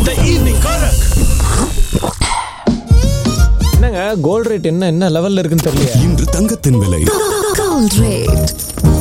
The evening Karak. என்னங்க gold rate என்ன என்ன லெவல்ல இருக்குன்னு தெரியல இன்று தங்கத்தின் விலை Gold rate.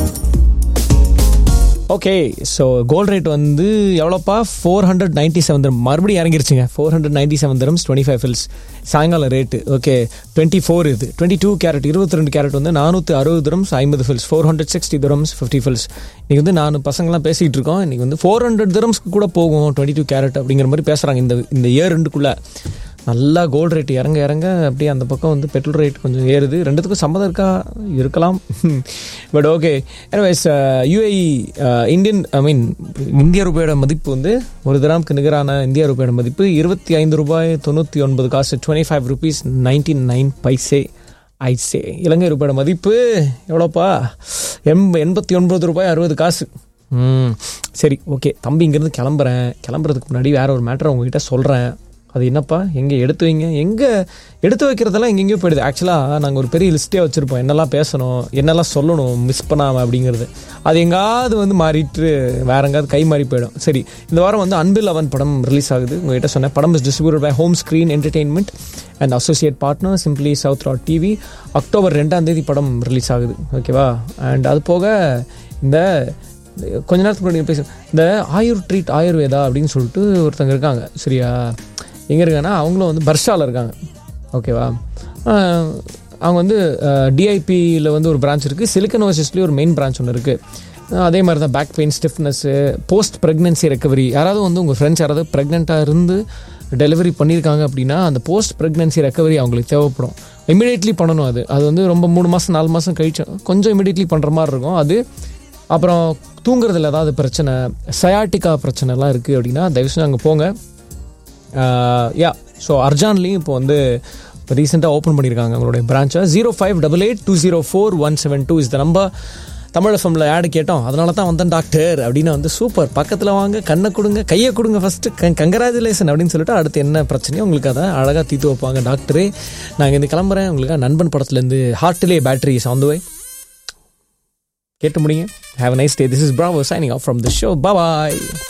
Okay so gold rate வந்து எவ்வளோப்பா four hundred ninety seven dirham மறுபடியும் இறங்கிருச்சுங்க four hundred ninety seven dirhams twenty five fils சாயங்காலம் ரேட்டு ஓகே டுவெண்ட்டி ஃபோர் இது டுவெண்ட்டி டூ கேரட் இருபத்தி ரெண்டு கேரட் வந்து நானூற்றி அறுபது தரம்ஸ் ஐம்பது fils four hundred sixty dirhams fifty fils இன்றைக்கி வந்து நான் பசங்களாம் பேசிகிட்டு இருக்கோம் இன்றைக்கி வந்து ஃபோர் ஹண்ட்ரட் தரம்ஸ்க்கு கூட போகும் டுவெண்ட்டி டூ கேரட் அப்படிங்கிற மாதிரி பேசுகிறாங்க இந்த இந்த இயர் ரெண்டுக்குள்ளே நல்லா கோல்டு ரேட் இறங்க இறங்க அப்படியே அந்த பக்கம் வந்து பெட்ரோல் ரேட் கொஞ்சம் ஏறுது ரெண்டுத்துக்கும் சம்மதம் இருக்கா இருக்கலாம் but okay anyways UAE Indian I mean இந்திய ரூபாயோட மதிப்பு வந்து ஒரு கிராமுக்கு நிகரான இந்திய ரூபாயோட மதிப்பு இருபத்தி ஐந்து ரூபாய் தொண்ணூற்றி ஒன்பது காசு twenty five rupees ninety nine paise ஐசே இலங்கை ரூபாயோட மதிப்பு எவ்வளோப்பா எம் எண்பத்தி ஒன்பது ரூபாய் அறுபது காசு ம் சரி ஓகே தம்பி இங்கேருந்து கிளம்புறேன் கிளம்புறதுக்கு முன்னாடி வேற ஒரு மேட்டரை உங்ககிட்ட சொல்கிறேன் அது என்னப்பா எங்கே எடுத்து வைங்க எங்கே எடுத்து வைக்கிறதெல்லாம் எங்கெங்கேயோ போயிடுது ஆக்சுவலாக நாங்கள் ஒரு பெரிய லிஸ்ட்டே வச்சுருப்போம் என்னெல்லாம் பேசணும் என்னெல்லாம் சொல்லணும் மிஸ் பண்ணாமல் அப்படிங்கிறது அது எங்காவது வந்து மாறிட்டு வேற எங்காவது கை மாறி போயிடும் சரி இந்த வாரம் வந்து அன்பில் அவன் படம் ரிலீஸ் ஆகுது உங்ககிட்ட சொன்னேன் படம் is distribute by home screen entertainment and associate partner simply south ராட் டிவி அக்டோபர் ரெண்டாம் தேதி படம் ரிலீஸ் ஆகுது ஓகேவா அண்ட் அது போக இந்த கொஞ்ச நேரத்துக்கு முன்னாடி பேச இந்த ஆயுர் ட்ரீட் ஆயுர்வேதா அப்படின்னு சொல்லிட்டு ஒருத்தங்க இருக்காங்க சரியா எங்கே இருக்காங்கன்னா அவங்களும் வந்து பர்ஷாவில் இருக்காங்க ஓகேவா ஆஹ் அவங்க வந்து டிஐபியில் வந்து ஒரு பிரான்ச் இருக்குது சிலிக்கன் ஓசிஸ்லேயும் ஒரு மெயின் பிரான்ச் ஒன்று இருக்குது அதே மாதிரி தான் back pain stiffness post pregnancy recovery யாராவது வந்து உங்கள் ஃப்ரெண்ட்ஸ் யாராவது ப்ரெக்னெண்ட்டாக இருந்து டெலிவரி பண்ணியிருக்காங்க அப்படின்னா அந்த போஸ்ட் ப்ரெக்னென்சி ரெக்கவரி அவங்களுக்கு தேவைப்படும் இமிடியேட்லி பண்ணணும் அது அது வந்து ரொம்ப மூணு மாதம் நாலு மாதம் கழிச்சு கொஞ்சம் இமிடியேட்லி பண்ணுற மாதிரி இருக்கும் அது அப்புறம் தூங்குறதுல ஏதாவது பிரச்சனை சயாட்டிக்கா பிரச்சனைலாம் இருக்குது அப்படின்னா தயவுசெய்து அங்கே போங்க யா ஸோ அர்ஜான்லேயும் இப்போ வந்து ரீசெண்டாக ஓப்பன் பண்ணியிருக்காங்க அவங்களுடைய பிரான்ச்சை zero five double eight two zero four one seven two is the number Tamil எஃப்எம்ல ஆடு கேட்டோம் அதனால தான் வந்தேன் டாக்டர் அப்படின்னு வந்து சூப்பர் பக்கத்தில் வாங்க கண்ணை கொடுங்க கையை கொடுங்க ஃபஸ்ட்டு க கங்கராஜுலேஷன் அப்படின்னு சொல்லிட்டு அடுத்து என்ன பிரச்சனையோ உங்களுக்கு அதை அழகாக தீர்த்து வைப்பாங்க டாக்டரே நான் இருந்து கிளம்புறேன் உங்களுக்கு நண்பன் படத்துலேருந்து ஹார்ட்லே பேட்டரி ஆன் த வே கேட்டு முடியுங்க have nice day this is Bravo signing off from the show bye